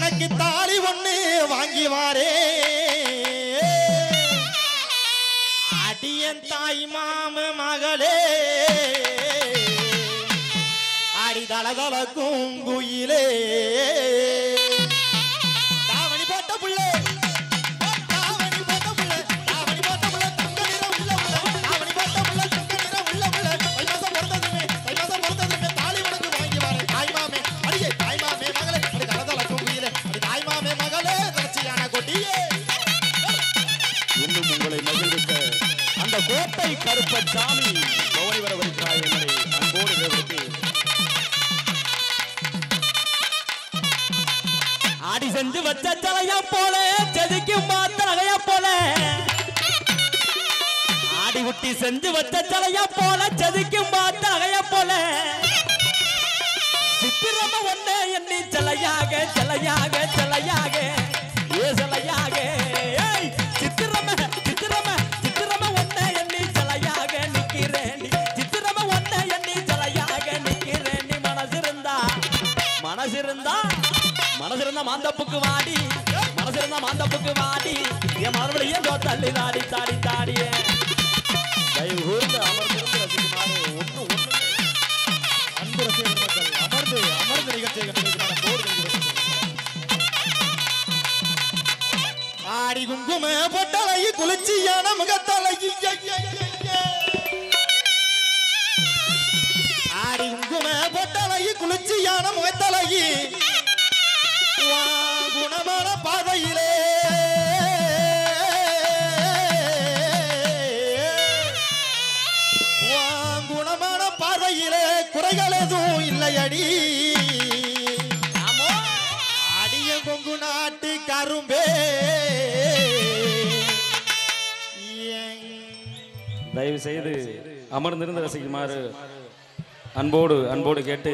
உனக்கு தாலி ஒண்ணு வாங்கி வாரே அடியன் தாய் மாம மகளே அடி தளதளக்கும் குயிலே தாவணி போட்ட புள்ளே தாவணி போட்ட புள்ளே தாவணி போட்ட புள்ளே தங்க நிறம் உள்ள புள்ளே தாவணி போட்ட புள்ளே தங்க நிறம் உள்ள புள்ளே தை மாசம் பிறந்ததுமே தை மாசம் பிறந்ததுமே தாலி உனக்கு வாங்கி வரேன் தாய் மாமே அடியே தாய் மாமே மகளே அடி தளதளக்கும் குயிலே அடி தாய் மாமே மகளே தொடர்ச்சியான கொடியே இன்னும் உங்களை மகிழ்விக்க அந்த கோட்டை கருப்பசாமி பவனி வர வருகிறாய் என்பதை அன்போடு விவரித்து ஆடி செஞ்சு வச்ச தலையா போல செதுக்கும் மாத்தலையா போல ஆடி குட்டி செஞ்சு வச்ச தலையா போல செதுக்கும் மாத்தலையா போல சித்திரம ஒண்ணு எண்ணி சிலையாக சிலையாக சிலையாக ஏ சிலையாக ஏய் சித்திரம சித்திரம சித்திரம ஒண்ணு எண்ணி சிலையாக நிக்கிறேன் சித்திரம ஒண்ணு எண்ணி சிலையாக நிக்கிறேன் நீ மனசிருந்தா மனசிருந்தா மனசிருந்தா மாந்தப்புக்கு வாடி மனசிருந்தா மாந்தப்புக்கு வாடி என் மறுபடியும் தோ தள்ளி தாடி தாடி தாடியே தயவு கூர்ந்து அமர்ந்திருந்து ரசிக்குமாறு ஒன்று ஒன்று அன்பு ரசிகர் மக்கள் அமர்ந்து அமர்ந்து நிகழ்ச்சியை கண்டிருக்கிறார் போர்டு ஆடி குங்கும பொட்டலை குளிர்ச்சியான முகத்தலை ஆடி குங்கும பொட்டலை குளிர்ச்சியான முகத்தலை குணமான பாதையிலே உன் குணமான பார்வையிலே குறைகள் எதுவும் இல்லையடி அடிய கொங்கு நாட்டு கரும்பே என் தயவு செய்து அமர்ந்திருந்து ரசிக்குமாறு அன்போடு அன்போடு கேட்டு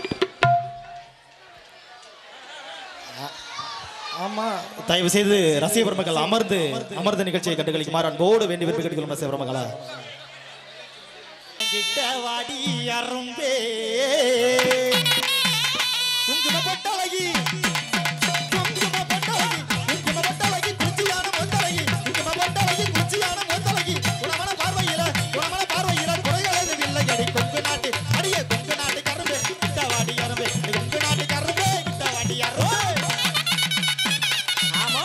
ஆமா தயவு செய்து ரசிக பெருமக்கள் அமர்ந்து அமர்ந்த நிகழ்ச்சியை கண்டுகளிக்குமாறு அன்போடு வேண்டி விரும்பி கேட்டுக்கொள்ளும் ரசிக பெருமக்களா கிட்ட வாடி அரும்பே குங்கும பொட்டழகி குங்கும பொட்டழகி குங்கும பொட்டழகி குச்சியான பொட்டழகி குங்கும பொட்டழகி குச்சியான பொட்டழகி குணமான பார்வையில குணமான பார்வையில குறைகள் எதுவும் இல்லை அடி கொங்கு நாட்டு அடியே கொங்கு நாட்டு கரும்பே கிட்ட வாடி அரும்பே கொங்கு நாட்டு கரும்பே கிட்ட வாடி அரும்பே ஆமா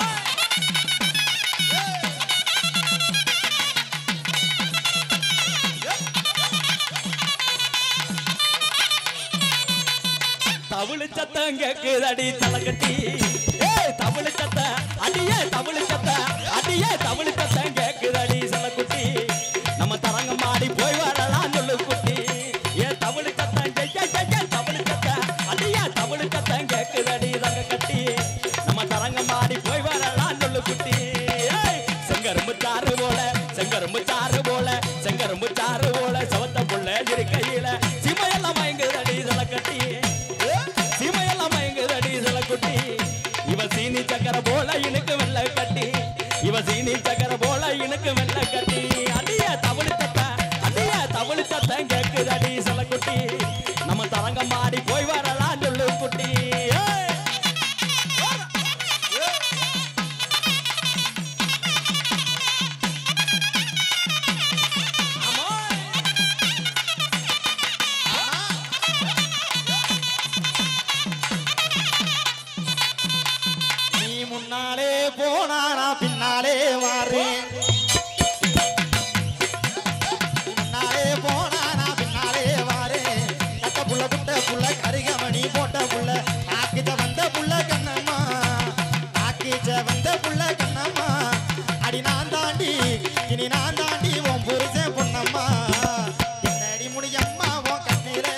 தவிழு சத்தம் கேக்குதடி தலைக்கட்டி ஏய் தவிழு சத்த அடியே தவிழு சத்த அடியே தவிழு சத்தம் கேக்குதடி குட்டி நம்ம தரங்க மாடி போய் வரலாம் சொல்லு குட்டி ஏ தவிழு சத்தம் ஜெய்ய ஜெய்ய தவிழு சத்த அடியே தவிழு சத்தம் கேக்குதடி தங்க கட்டி நம்ம தரங்க மாடி போய் வரலாம் சொல்லு குட்டி ஏய் செங்கரும்பு சாறு போல செங்கரும்பு சாறு போல செங்கரும்பு சாறு போல சவத்த புள்ள இருக்கையில சிமையெல்லாம் மயங்குதடி கட்டி சீமையெல்லாம் மயங்குதடி குட்டி இவ சீனி சக்கரை போல இனுக்கு வெள்ள கட்டி இவ சீனி சக்கரை போல இனுக்கு வெள்ள கட்டி அடிய தவிழி தத்த அடிய தவிழி தத்த கேக்குதடி குட்டி நம்ம தரங்க மாடி போய் வரலாம் சொல்லு குட்டி ஏய் ஆமா நீ முன்னாலே போனா நான் பின்னாலே வாரேன் முன்னாலே போனா நான் பின்னாலே வாரேன் கட்ட புள்ள குட்ட புள்ள கருகமணி போட்ட புள்ள நாக்கிச்ச வந்த புள்ள கண்ணம்மா நாக்கிச்ச வந்த புள்ள கண்ணம்மா அடி நான் தாண்டி இனி நான் தாண்டி உன் புருஷன் பொண்ணம்மா பின்னாடி முடியம்மா உன் கண்ணீரே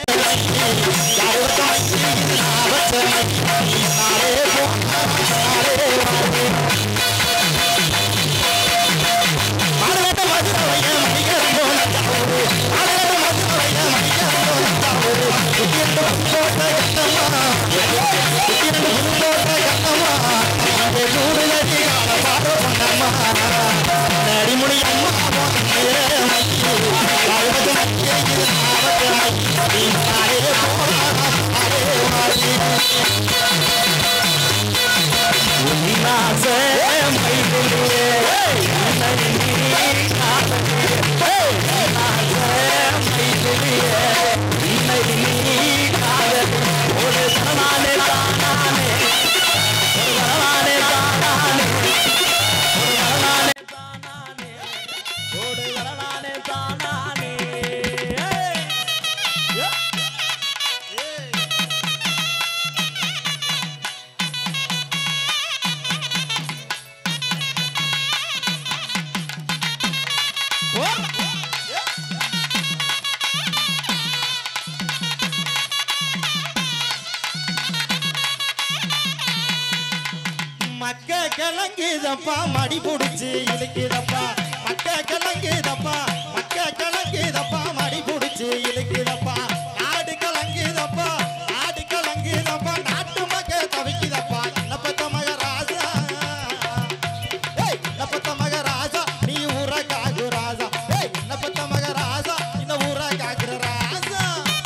மக்க கிழங்குதப்பா மடி புடிச்சு இழுக்குதப்பா மக்க கிழங்குதப்பா மக்க கிழங்குதப்பா மடி புடிச்சு இழுக்குதப்பா நாடு கலங்குதப்பா நாடு கலங்குதப்பா நாட்டு மக்க தவிக்குதப்பா என்ன பத்த மகராஜா ஏய் என்ன பத்த மகராஜா நீ ஊர காகு ராஜா ஏய் என்ன பத்த மகராஜா இந்த ஊர காக்குற ராஜா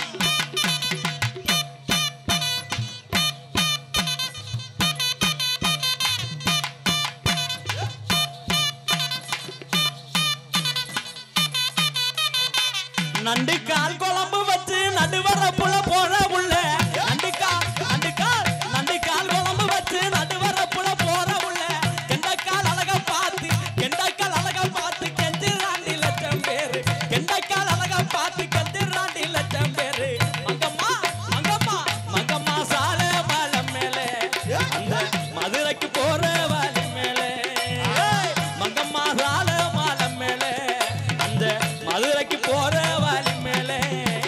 நண்டு கால் குழம்பு வச்சு நடுவரப்புல போற உள்ள நண்டு கால் நண்டு கால் நண்டு கால் குழம்பு வச்சு நடுவரப்புல போற உள்ள கெண்டைக்கால் அழகா பார்த்து கெண்டைக்கால் அழகா பார்த்து கெஞ்சிராண்டி லட்சம் பேரு கெண்டைக்கால் அழகா பார்த்து கெஞ்சிராண்டி லட்சம் பேரு மங்கம்மா மங்கம்மா மங்கம்மா சால பாலம் மேலே அந்த மதுரைக்கு போற வழி மேலே ஏய், மங்கம்மா சால பாலம் மேலே அந்த மதுரைக்கு போற வழி மேலே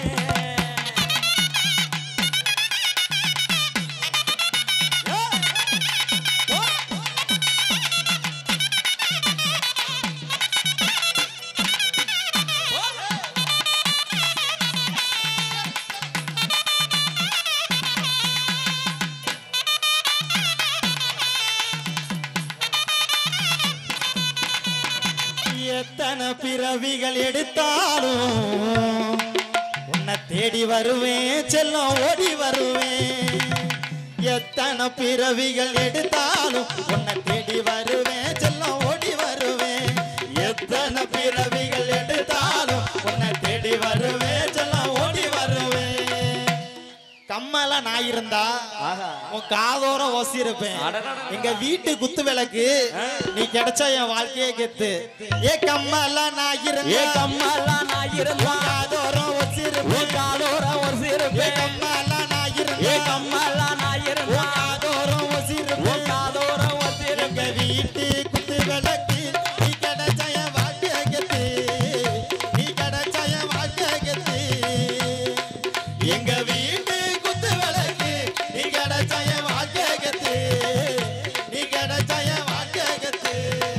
எத்தனை பிறவிகள் எடுத்தாலும் உன்னை தேடி வருவேன் செல்லம் ஓடி வருவேன் எத்தனை பிறவிகள் எடுத்தாலும் உன்னை தேடி வருவேன் செல்லம் ஓடி வருவேன் எத்தனை பிறவிகள் எடுத்தாலும் உன்னை தேடி வருவேன் செல்லம் ஓடி வருவேன் கம்மல நான் இருந்தா உன் காதோரம் ஒசிருப்பேன் எங்க வீட்டு குத்து விளக்கு நீ கிடைச்ச என் வாழ்க்கையே கெத்து ஏ கம்மல நான் ஏ இருந்தா கம்மாலாம் நான் இருந்தா காதோரம் ஒசிருப்பேன் உன் காதோர ஒரு ஏ சிறுப்பேன் கம்மல நான் ஏ இருந்தா கம்மாலாம் நான் இருந்தா காதோரம் உன் ஒசிருப்பேன் காதோர ஒரு எங்க சிறுப்பேன் வீட்டு குத்து விளக்கு நீ கிடைச்ச என் வாழ்க்கையே கெத்து நீ கிடைச்ச என் வாழ்க்கையே கெத்து எங்க வீட்டு குத்து விளக்கு நீ கிடைச்ச என் வாழ்க்கையே கெத்து நீ கிடைச்ச என் வாழ்க்கையே கெத்து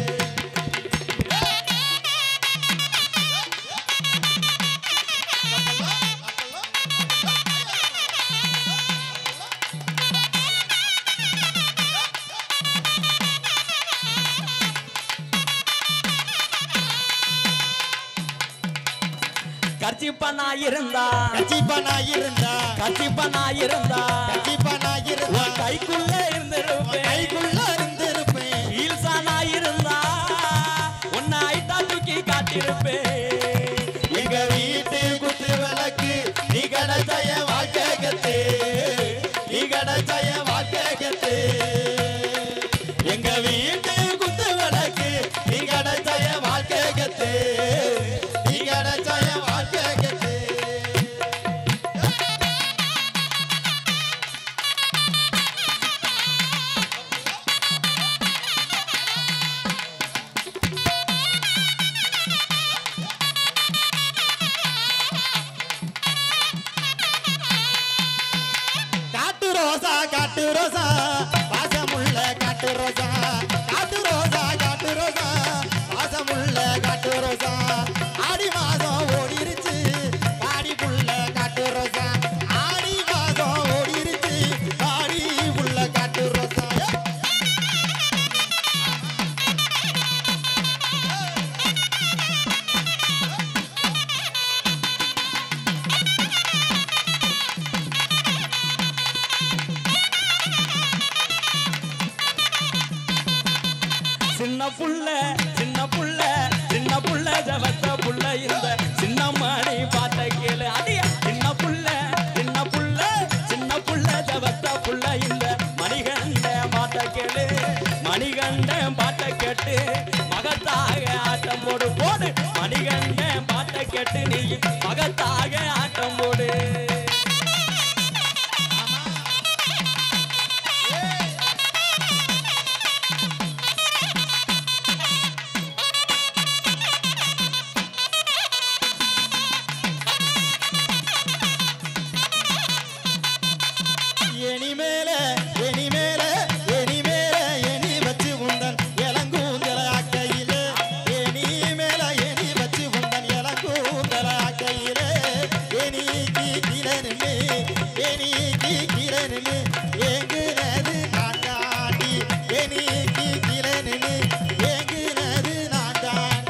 கர்ச்சிப்பா நான் இருந்தா கச்சிப்பா நான் இருந்தா கர்ச்சிப்பா நான் இருந்தா கச்சிப்பா நான் இருந்தா உன் கைக்குள்ள இருந்திருப்பேன் கைக்குள்ள இருந்திருப்பேன் ஹீல்ஸா நான் இருந்தா உன்னை ஐட்டா தூக்கி காட்டியிருப்பேன் எங்க வீட்டு குத்து விளக்கு நீ கிடைச்ச என் வாழ்க்கை கத்து நீ கிடைச்ச என் வாழ்க்கை கத்து எங்க வீட்டு குத்து விளக்கு நீ கிடைச்ச என் வாழ்க்கை கத்து நீ கிடைச்ச என் வாழ்க்கை கத்து காட்டு ரோசா காட்டு ரோசா வாசமுள்ள காட்டு ரோசா காட்டு ரோசா காட்டு ரோசா வாசமுள்ள காட்டு ரோசா ஆடி மாதம் ஓடிருச்சு ஆடி புள்ள காட்டு ரோசா ஆடி மாதம் ஓடிருச்சு ஆடி புள்ள காட்டு ரோசா சின்ன புள்ள சின்ன புள்ள சின்ன புள்ள ஜவத்த புள்ள இந்த சின்ன மணி பாட்ட கேளு அடியா சின்ன புள்ள சின்ன புள்ள சின்ன புள்ள ஜவத்த புள்ள இந்த மணிகண்ட பாட்ட கேளு மணிகண்ட பாட்ட கேட்டு மகத்தாக ஆட்டம் போடு போடு மணிகண்ட பாட்ட கேட்டு நீ மகத்தாக ஆட்டம் போடு இனிமேல இனிமேல இனிமேல இனி ஏனிக்கு கீழே நின்னு ஏங்குனது நான் தான்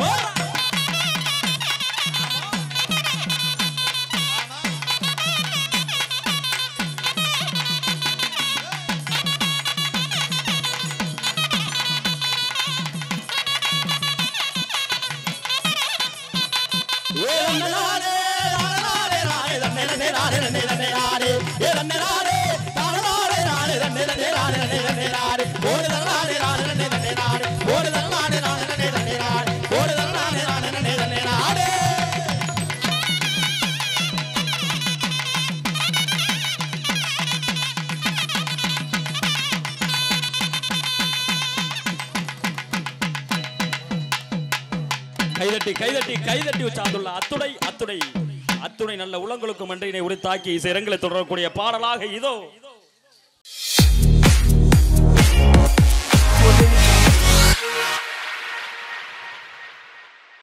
கைதட்டி கைதட்டி கைதட்டி சார்ந்துள்ள அத்துடை அத்துடை அத்துணை நல்ல உலங்களுக்கும் மன்றினை உரித்தாக்கி சிறங்களை தொடரக்கூடிய பாடலாக இதோ Thank